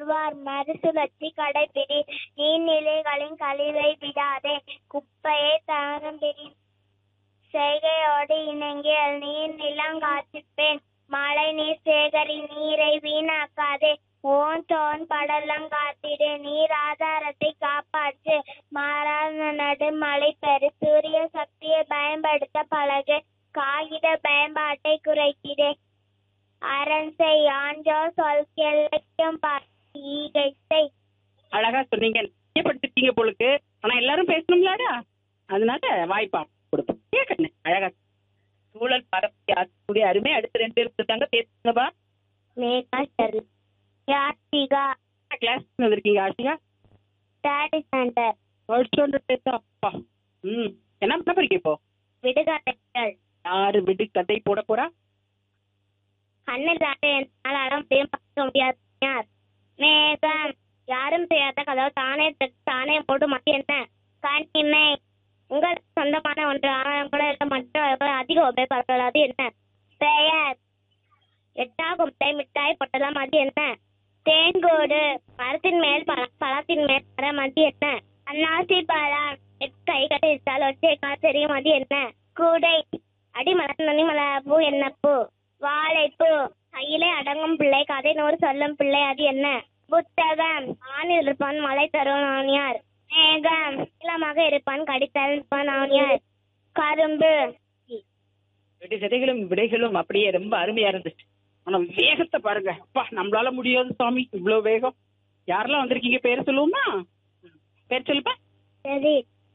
சொல்லுவார் மறுசுழற்சி கடைபிடி நீர்நிலைகளின் கழிவை விடாதே குப்பையை தரம் பிடி செய்கையோடு இணங்கி நீர் நிலம் காத்திப்பேன் மழை நீர் சேகரி நீரை வீணாக்காதே ஓன் தோன் படலம் காத்திடு நீர் ஆதாரத்தை காப்பாற்று மாறாத நடு மழை பெறு சூரிய சக்தியை பயன்படுத்த பழகு காகித பயன்பாட்டை குறைத்திடு அரண் செய் ஆஞ்சோ சொல் கெல்லைக்கும் ஈகை செய் அழகா சொன்னீங்க படுத்துட்டீங்க போலுக்கு ஆனா எல்லாரும் பேசணும்லாடா அதனால வாய்ப்பா கொடுப்போம் கேட்கணும் அழகா சூழல் பரப்பி ஆற்றக்கூடிய அருமை அடுத்த ரெண்டு பேர் இருக்காங்க பேசுங்கப்பா மேகா ஷெர்லி யாத்திகா கிளாஸ் வந்திருக்கீங்க Ashika study centre third standard அப்பா ம் என்ன பண்ண போறீங்க இப்போ விடுகதைகள் யாரு விடு கதை போட போறா கண்ணில்லாத என்னால் அட முடியும் பார்க்க முடியாது யார் மேகம் யாரும் செய்யாத கதவு தானே திறந்து தானே போட்டு மட்டும் என்ன கண்ணிமை உங்களுக்கு சொந்தமான ஒன்று ஆனால் கூட இருக்க மற்றவர்கள் அதிக உபயோகப்படுறது அது என்ன பெயர் எட்டாகும் மிட்டாய் மிட்டாய் பொட்டலாம் அது என்ன தேங்கோடு மரத்தின் மேல் பழம் பழத்தின் மேல் மரம் அது என்ன அன்னாசி பழம் எட்டு கைகள் இருந்தால் ஒற்றை கால் தெரியும் அது என்ன கூடை அடி மலர் நனி மலர் பூ என்ன பூ வாழைப்பூ கையிலே அடங்கும் பிள்ளை கதை நூறு சொல்லும் பிள்ளை அது என்ன புத்தகம் ஆணில் இருப்பான் மலை தருவன் ஆணியார் மேகம் நீளமாக இருப்பான் கடித்தல் இருப்பான் ஆணியார் கரும்பு ரெண்டு கதைகளும் விடைகளும் அப்படியே ரொம்ப அருமையா இருந்துச்சு ஆனா வேகத்தை பாருங்க அப்பா நம்மளால முடியாது சாமி இவ்வளவு வேகம் யாரெல்லாம் வந்திருக்கீங்க பேர் சொல்லுவோமா பேர் சொல்லுப்பா சரி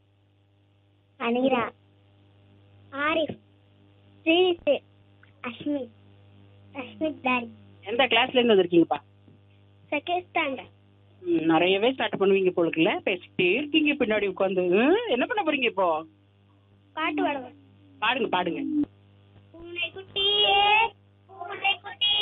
அனிரா ஆரிஃப் ஸ்ரீசு அஷ்மி அஷ்மித் தாரி எந்த கிளாஸ்ல இருந்து வந்திருக்கீங்கப்பா செகண்ட் ஸ்டாண்டர்ட் ம், நிறையவே ஸ்டார்ட் பண்ணுவீங்க போலுக்குல்ல பேசிட்டே இருக்கீங்க பின்னாடி உட்காந்து என்ன பண்ண போறீங்க இப்போ பாட்டு பாடுவேன் பாடுங்க பாடுங்க பூனை குட்டியே பூனை குட்டி